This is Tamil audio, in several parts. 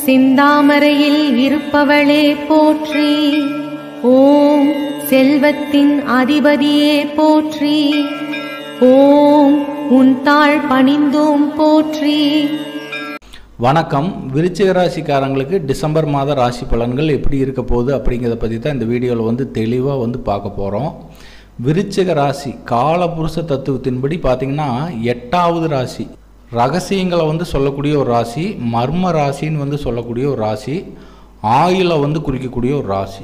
செந்தாமரையில் இருப்பவளே போற்றி ஓம் செல்வத்தின் அதிபதியே போற்றி ஓம் உன் தாழ் பணிந்தோம் போற்றி வணக்கம் விருச்சிக ராசிக்காரங்களுக்கு டிசம்பர் மாத ராசி பலன்கள் எப்படி இருக்க போகுது அப்படிங்கிறத பற்றி தான் இந்த வீடியோவில் வந்து தெளிவாக வந்து பார்க்க போகிறோம் விருச்சிக ராசி காலபுருஷ தத்துவத்தின்படி பார்த்திங்கன்னா எட்டாவது ராசி ரகசியங்களை வந்து சொல்லக்கூடிய ஒரு ராசி மர்ம ராசின்னு வந்து சொல்லக்கூடிய ஒரு ராசி ஆயுளை வந்து குறிக்கக்கூடிய ஒரு ராசி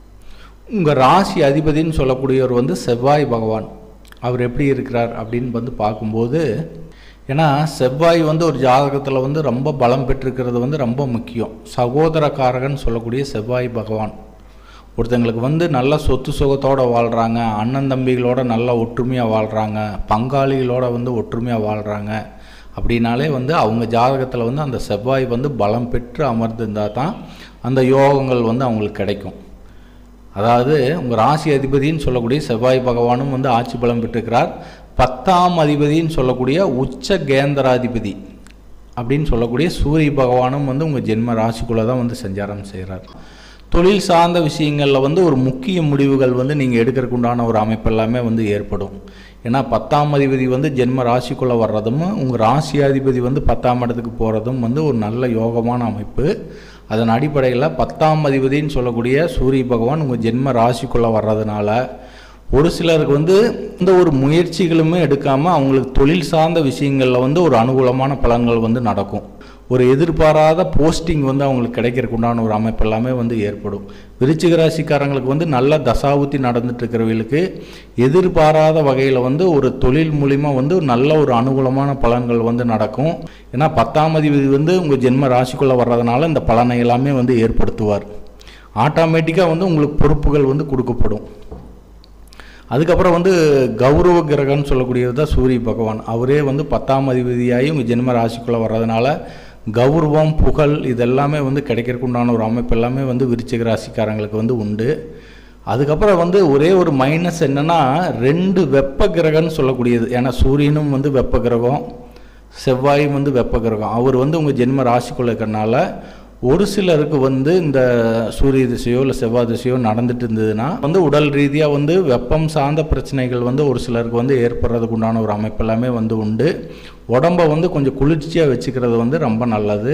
உங்கள் ராசி அதிபதின்னு சொல்லக்கூடியவர் வந்து செவ்வாய் பகவான் அவர் எப்படி இருக்கிறார் அப்படின்னு வந்து பார்க்கும்போது ஏன்னா செவ்வாய் வந்து ஒரு ஜாதகத்தில் வந்து ரொம்ப பலம் பெற்றிருக்கிறது வந்து ரொம்ப முக்கியம் சகோதரக்காரகன் சொல்லக்கூடிய செவ்வாய் பகவான் ஒருத்தங்களுக்கு வந்து நல்ல சொத்து சுகத்தோடு வாழ்கிறாங்க அண்ணன் தம்பிகளோட நல்லா ஒற்றுமையாக வாழ்கிறாங்க பங்காளிகளோட வந்து ஒற்றுமையாக வாழ்கிறாங்க அப்படின்னாலே வந்து அவங்க ஜாதகத்தில் வந்து அந்த செவ்வாய் வந்து பலம் பெற்று அமர்ந்திருந்தால் தான் அந்த யோகங்கள் வந்து அவங்களுக்கு கிடைக்கும் அதாவது உங்கள் ராசி அதிபதின்னு சொல்லக்கூடிய செவ்வாய் பகவானும் வந்து ஆட்சி பலம் பெற்றிருக்கிறார் பத்தாம் அதிபதின்னு சொல்லக்கூடிய உச்ச கேந்திராதிபதி அப்படின்னு சொல்லக்கூடிய சூரிய பகவானும் வந்து உங்கள் ஜென்ம ராசிக்குள்ளே தான் வந்து சஞ்சாரம் செய்கிறார் தொழில் சார்ந்த விஷயங்களில் வந்து ஒரு முக்கிய முடிவுகள் வந்து நீங்கள் எடுக்கிறதுக்கு உண்டான ஒரு அமைப்பு எல்லாமே வந்து ஏற்படும் ஏன்னா பத்தாம் அதிபதி வந்து ஜென்ம ராசிக்குள்ளே வர்றதும் உங்கள் ராசி அதிபதி வந்து பத்தாம் இடத்துக்கு போகிறதும் வந்து ஒரு நல்ல யோகமான அமைப்பு அதன் அடிப்படையில் பத்தாம் அதிபதின்னு சொல்லக்கூடிய சூரிய பகவான் உங்கள் ஜென்ம ராசிக்குள்ளே வர்றதுனால ஒரு சிலருக்கு வந்து இந்த ஒரு முயற்சிகளுமே எடுக்காமல் அவங்களுக்கு தொழில் சார்ந்த விஷயங்களில் வந்து ஒரு அனுகூலமான பலன்கள் வந்து நடக்கும் ஒரு எதிர்பாராத போஸ்டிங் வந்து அவங்களுக்கு கிடைக்கிறதுக்கு உண்டான ஒரு அமைப்பு எல்லாமே வந்து ஏற்படும் விருச்சிக ராசிக்காரங்களுக்கு வந்து நல்ல தசாவுத்தி நடந்துட்டு இருக்கிறவங்களுக்கு எதிர்பாராத வகையில் வந்து ஒரு தொழில் மூலிமா வந்து நல்ல ஒரு அனுகூலமான பலன்கள் வந்து நடக்கும் ஏன்னா பத்தாம் அதிபதி வந்து உங்கள் ஜென்ம ராசிக்குள்ளே வர்றதுனால இந்த பலனை எல்லாமே வந்து ஏற்படுத்துவார் ஆட்டோமேட்டிக்காக வந்து உங்களுக்கு பொறுப்புகள் வந்து கொடுக்கப்படும் அதுக்கப்புறம் வந்து கௌரவ கிரகம்னு சொல்லக்கூடியது தான் சூரிய பகவான் அவரே வந்து பத்தாம் அதிபதியாகி உங்கள் ஜென்ம ராசிக்குள்ளே வர்றதுனால கௌரவம் புகழ் இதெல்லாமே வந்து கிடைக்கிறதுக்கு உண்டான ஒரு அமைப்பு எல்லாமே வந்து விருச்சிக ராசிக்காரங்களுக்கு வந்து உண்டு அதுக்கப்புறம் வந்து ஒரே ஒரு மைனஸ் என்னென்னா ரெண்டு வெப்ப கிரகம்னு சொல்லக்கூடியது ஏன்னா சூரியனும் வந்து வெப்ப கிரகம் செவ்வாயும் வந்து வெப்ப கிரகம் அவர் வந்து உங்கள் ஜென்ம ராசிக்குள்ளே இருக்கிறனால ஒரு சிலருக்கு வந்து இந்த சூரிய திசையோ இல்லை செவ்வாய் திசையோ நடந்துட்டு இருந்ததுன்னா வந்து உடல் ரீதியாக வந்து வெப்பம் சார்ந்த பிரச்சனைகள் வந்து ஒரு சிலருக்கு வந்து ஏற்படுறதுக்கு உண்டான ஒரு அமைப்பு எல்லாமே வந்து உண்டு உடம்பை வந்து கொஞ்சம் குளிர்ச்சியாக வச்சுக்கிறது வந்து ரொம்ப நல்லது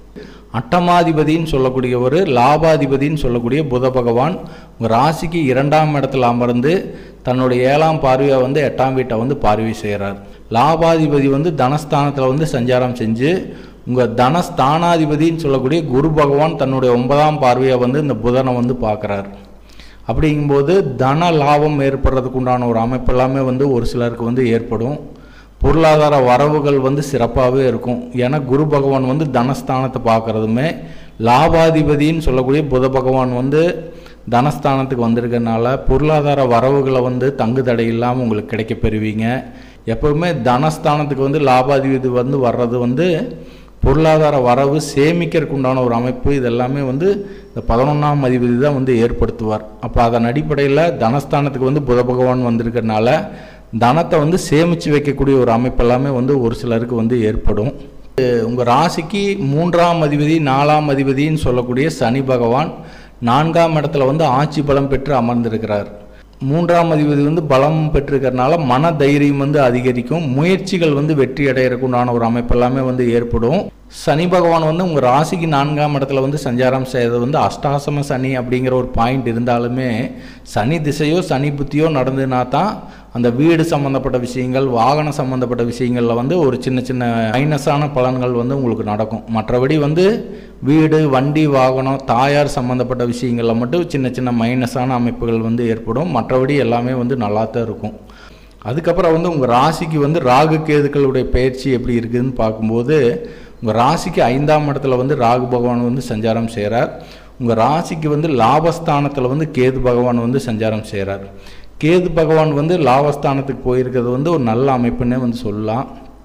அட்டமாதிபதின்னு சொல்லக்கூடிய ஒரு லாபாதிபதின்னு சொல்லக்கூடிய புத பகவான் உங்கள் ராசிக்கு இரண்டாம் இடத்துல அமர்ந்து தன்னுடைய ஏழாம் பார்வையை வந்து எட்டாம் வீட்டை வந்து பார்வை செய்கிறார் லாபாதிபதி வந்து தனஸ்தானத்தில் வந்து சஞ்சாரம் செஞ்சு உங்கள் தனஸ்தானாதிபதின்னு சொல்லக்கூடிய குரு பகவான் தன்னுடைய ஒன்பதாம் பார்வையை வந்து இந்த புதனை வந்து பார்க்குறார் அப்படிங்கும்போது தன லாபம் ஏற்படுறதுக்கு உண்டான ஒரு அமைப்பு எல்லாமே வந்து ஒரு சிலருக்கு வந்து ஏற்படும் பொருளாதார வரவுகள் வந்து சிறப்பாகவே இருக்கும் ஏன்னா குரு பகவான் வந்து தனஸ்தானத்தை பார்க்குறதுமே லாபாதிபதின்னு சொல்லக்கூடிய புத பகவான் வந்து தனஸ்தானத்துக்கு வந்திருக்கனால பொருளாதார வரவுகளை வந்து தங்கு தடை இல்லாமல் உங்களுக்கு கிடைக்க பெறுவீங்க எப்பவுமே தனஸ்தானத்துக்கு வந்து லாபாதிபதி வந்து வர்றது வந்து பொருளாதார வரவு சேமிக்கிறதுக்கு உண்டான ஒரு அமைப்பு இதெல்லாமே வந்து இந்த பதினொன்றாம் அதிபதி தான் வந்து ஏற்படுத்துவார் அப்போ அதன் அடிப்படையில் தனஸ்தானத்துக்கு வந்து புத பகவான் வந்திருக்கிறனால தனத்தை வந்து சேமித்து வைக்கக்கூடிய ஒரு அமைப்பு எல்லாமே வந்து ஒரு சிலருக்கு வந்து ஏற்படும் உங்கள் ராசிக்கு மூன்றாம் அதிபதி நாலாம் அதிபதின்னு சொல்லக்கூடிய சனி பகவான் நான்காம் இடத்துல வந்து ஆட்சி பலம் பெற்று அமர்ந்திருக்கிறார் மூன்றாம் அதிபதி வந்து பலம் பெற்றிருக்கிறனால மன தைரியம் வந்து அதிகரிக்கும் முயற்சிகள் வந்து வெற்றி அடையிறதுக்கு உண்டான ஒரு அமைப்பு எல்லாமே வந்து ஏற்படும் சனி பகவான் வந்து உங்கள் ராசிக்கு நான்காம் இடத்துல வந்து சஞ்சாரம் செய்கிறது வந்து அஷ்டாசம சனி அப்படிங்கிற ஒரு பாயிண்ட் இருந்தாலுமே சனி திசையோ சனி புத்தியோ நடந்ததுனா தான் அந்த வீடு சம்மந்தப்பட்ட விஷயங்கள் வாகனம் சம்மந்தப்பட்ட விஷயங்களில் வந்து ஒரு சின்ன சின்ன மைனஸான பலன்கள் வந்து உங்களுக்கு நடக்கும் மற்றபடி வந்து வீடு வண்டி வாகனம் தாயார் சம்மந்தப்பட்ட விஷயங்களில் மட்டும் சின்ன சின்ன மைனஸான அமைப்புகள் வந்து ஏற்படும் மற்றபடி எல்லாமே வந்து நல்லா தான் இருக்கும் அதுக்கப்புறம் வந்து உங்கள் ராசிக்கு வந்து ராகு கேதுக்களுடைய பயிற்சி எப்படி இருக்குதுன்னு பார்க்கும்போது உங்கள் ராசிக்கு ஐந்தாம் இடத்துல வந்து ராகு பகவான் வந்து சஞ்சாரம் செய்கிறார் உங்கள் ராசிக்கு வந்து லாபஸ்தானத்தில் வந்து கேது பகவான் வந்து சஞ்சாரம் செய்கிறார் கேது பகவான் வந்து லாபஸ்தானத்துக்கு போயிருக்கிறது வந்து ஒரு நல்ல அமைப்புன்னே வந்து சொல்லலாம்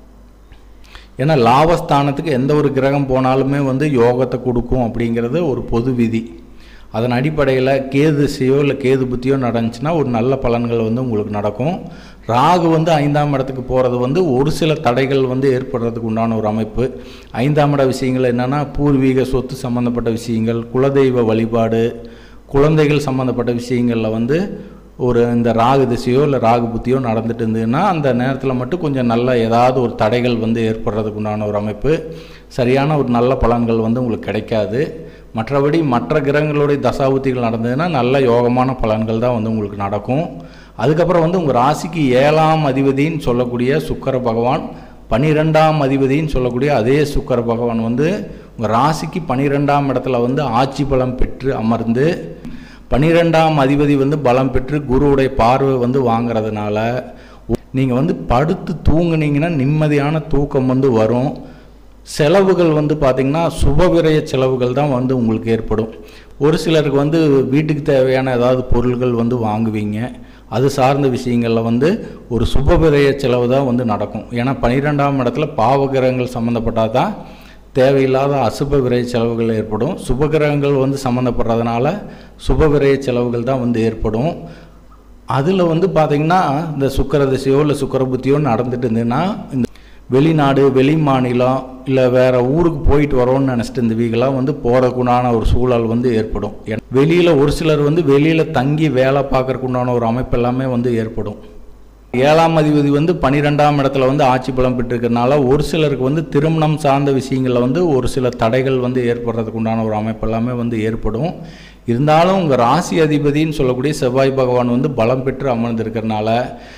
ஏன்னா லாபஸ்தானத்துக்கு எந்த ஒரு கிரகம் போனாலுமே வந்து யோகத்தை கொடுக்கும் அப்படிங்கிறது ஒரு பொது விதி அதன் அடிப்படையில் கேது திசையோ இல்லை கேது புத்தியோ நடந்துச்சுன்னா ஒரு நல்ல பலன்கள் வந்து உங்களுக்கு நடக்கும் ராகு வந்து ஐந்தாம் இடத்துக்கு போகிறது வந்து ஒரு சில தடைகள் வந்து ஏற்படுறதுக்கு உண்டான ஒரு அமைப்பு ஐந்தாம் இட விஷயங்கள் என்னென்னா பூர்வீக சொத்து சம்மந்தப்பட்ட விஷயங்கள் குலதெய்வ வழிபாடு குழந்தைகள் சம்மந்தப்பட்ட விஷயங்களில் வந்து ஒரு இந்த ராகு திசையோ இல்லை ராகு புத்தியோ நடந்துட்டு இருந்ததுன்னா அந்த நேரத்தில் மட்டும் கொஞ்சம் நல்ல ஏதாவது ஒரு தடைகள் வந்து ஏற்படுறதுக்கு உண்டான ஒரு அமைப்பு சரியான ஒரு நல்ல பலன்கள் வந்து உங்களுக்கு கிடைக்காது மற்றபடி மற்ற கிரகங்களுடைய தசாபுத்திகள் நடந்ததுன்னா நல்ல யோகமான பலன்கள் தான் வந்து உங்களுக்கு நடக்கும் அதுக்கப்புறம் வந்து உங்கள் ராசிக்கு ஏழாம் அதிபதின்னு சொல்லக்கூடிய சுக்கர பகவான் பனிரெண்டாம் அதிபதின்னு சொல்லக்கூடிய அதே சுக்கர பகவான் வந்து உங்கள் ராசிக்கு பனிரெண்டாம் இடத்துல வந்து ஆட்சி பலம் பெற்று அமர்ந்து பனிரெண்டாம் அதிபதி வந்து பலம் பெற்று குருவுடைய பார்வை வந்து வாங்குறதுனால நீங்கள் வந்து படுத்து தூங்குனீங்கன்னா நிம்மதியான தூக்கம் வந்து வரும் செலவுகள் வந்து பார்த்திங்கன்னா சுபவிரய செலவுகள் தான் வந்து உங்களுக்கு ஏற்படும் ஒரு சிலருக்கு வந்து வீட்டுக்கு தேவையான ஏதாவது பொருள்கள் வந்து வாங்குவீங்க அது சார்ந்த விஷயங்களில் வந்து ஒரு சுபவிரய செலவு தான் வந்து நடக்கும் ஏன்னா பன்னிரெண்டாம் இடத்துல பாவகிரகங்கள் சம்மந்தப்பட்டால் தான் தேவையில்லாத அசுப விரய செலவுகள் ஏற்படும் சுபகிரகங்கள் வந்து சம்மந்தப்படுறதுனால சுப விரய செலவுகள் தான் வந்து ஏற்படும் அதில் வந்து பார்த்திங்கன்னா இந்த சுக்கர திசையோ இல்லை சுக்கர புத்தியோ நடந்துட்டு இருந்ததுன்னா இந்த வெளிநாடு வெளி மாநிலம் இல்லை வேறு ஊருக்கு போயிட்டு வரோன்னு நினச்சிட்டு இந்த வீக்கெல்லாம் வந்து போகிறதுக்குண்டான ஒரு சூழல் வந்து ஏற்படும் வெளியில் ஒரு சிலர் வந்து வெளியில் தங்கி வேலை பார்க்கறதுக்குண்டான ஒரு அமைப்பு எல்லாமே வந்து ஏற்படும் ஏழாம் அதிபதி வந்து பன்னிரெண்டாம் இடத்துல வந்து ஆட்சி பலம் பெற்றிருக்கிறதுனால ஒரு சிலருக்கு வந்து திருமணம் சார்ந்த விஷயங்களில் வந்து ஒரு சில தடைகள் வந்து ஏற்படுறதுக்கு உண்டான ஒரு அமைப்பு எல்லாமே வந்து ஏற்படும் இருந்தாலும் உங்கள் ராசி அதிபதின்னு சொல்லக்கூடிய செவ்வாய் பகவான் வந்து பலம் பெற்று அமர்ந்திருக்கிறதுனால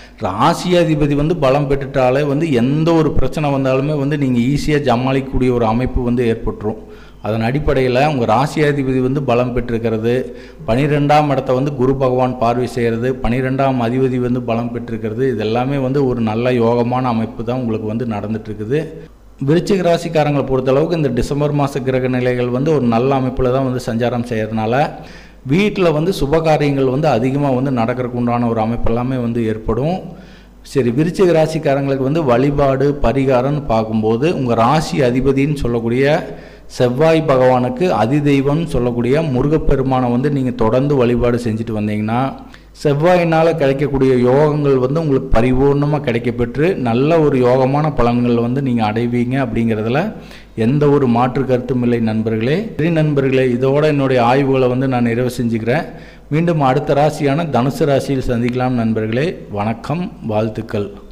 ராசி அதிபதி வந்து பலம் பெற்றுட்டாலே வந்து எந்த ஒரு பிரச்சனை வந்தாலுமே வந்து நீங்கள் ஈஸியாக சமாளிக்கக்கூடிய ஒரு அமைப்பு வந்து ஏற்பட்டுரும் அதன் அடிப்படையில் உங்கள் ராசியாதிபதி வந்து பலம் பெற்றிருக்கிறது பனிரெண்டாம் இடத்த வந்து குரு பகவான் பார்வை செய்கிறது பனிரெண்டாம் அதிபதி வந்து பலம் பெற்றிருக்கிறது இது எல்லாமே வந்து ஒரு நல்ல யோகமான அமைப்பு தான் உங்களுக்கு வந்து நடந்துட்டு இருக்குது விருச்சிக ராசிக்காரங்களை பொறுத்தளவுக்கு இந்த டிசம்பர் மாத கிரக நிலைகள் வந்து ஒரு நல்ல அமைப்பில் தான் வந்து சஞ்சாரம் செய்கிறதுனால வீட்டில் வந்து சுபகாரியங்கள் வந்து அதிகமாக வந்து நடக்கிறதுக்கு உண்டான ஒரு அமைப்பு எல்லாமே வந்து ஏற்படும் சரி விருச்சிக ராசிக்காரங்களுக்கு வந்து வழிபாடு பரிகாரம்னு பார்க்கும்போது உங்கள் ராசி அதிபதின்னு சொல்லக்கூடிய செவ்வாய் பகவானுக்கு அதிதெய்வம்னு சொல்லக்கூடிய முருகப்பெருமானை வந்து நீங்கள் தொடர்ந்து வழிபாடு செஞ்சுட்டு வந்தீங்கன்னா செவ்வாயினால் கிடைக்கக்கூடிய யோகங்கள் வந்து உங்களுக்கு பரிபூர்ணமாக கிடைக்கப்பெற்று நல்ல ஒரு யோகமான பலன்கள் வந்து நீங்கள் அடைவீங்க அப்படிங்கிறதுல எந்த ஒரு மாற்று கருத்தும் இல்லை நண்பர்களே சரி நண்பர்களே இதோட என்னுடைய ஆய்வுகளை வந்து நான் நிறைவு செஞ்சுக்கிறேன் மீண்டும் அடுத்த ராசியான தனுசு ராசியில் சந்திக்கலாம் நண்பர்களே வணக்கம் வாழ்த்துக்கள்